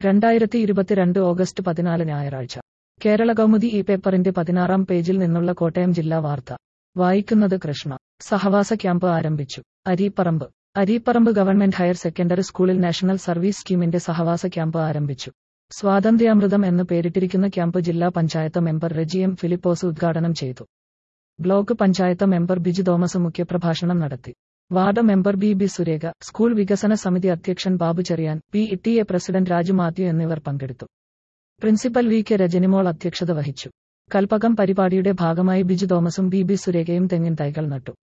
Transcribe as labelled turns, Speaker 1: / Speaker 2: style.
Speaker 1: രണ്ടായിരത്തി ഇരുപത്തിരണ്ട് ഓഗസ്റ്റ് പതിനാല് ഞായറാഴ്ച കേരള കൗമുദി ഈ പേപ്പറിന്റെ പതിനാറാം പേജിൽ നിന്നുള്ള കോട്ടയം ജില്ലാ വാർത്ത വായിക്കുന്നത് കൃഷ്ണ സഹവാസ ക്യാമ്പ് ആരംഭിച്ചു Areeparambu Areeparambu government higher secondary സ്കൂളിൽ നാഷണൽ സർവീസ് സ്കീമിന്റെ സഹവാസ ക്യാമ്പ് ആരംഭിച്ചു സ്വാതന്ത്ര്യാമൃതം എന്ന് പേരിട്ടിരിക്കുന്ന ക്യാമ്പ് ജില്ലാ പഞ്ചായത്ത് മെമ്പർ റെജി എം ഫിലിപ്പോസ് ഉദ്ഘാടനം ചെയ്തു ബ്ലോക്ക് പഞ്ചായത്ത് മെമ്പർ ബിജു തോമസ് മുഖ്യപ്രഭാഷണം നടത്തി ward member B B Surekha school വികസന സമിതി അധ്യക്ഷൻ Babu Cheriyan P T A president Raju Mathew എന്നിവർ പങ്കെടുത്തു പ്രിൻസിപ്പൽ വി കെ രജനിമോൾ അധ്യക്ഷത വഹിച്ചു കൽപ്പകം പരിപാടിയുടെ ഭാഗമായി ബിജു തോമസും ബി ബി സുരേഖയും തെങ്ങിൻ തൈകൾ നട്ടു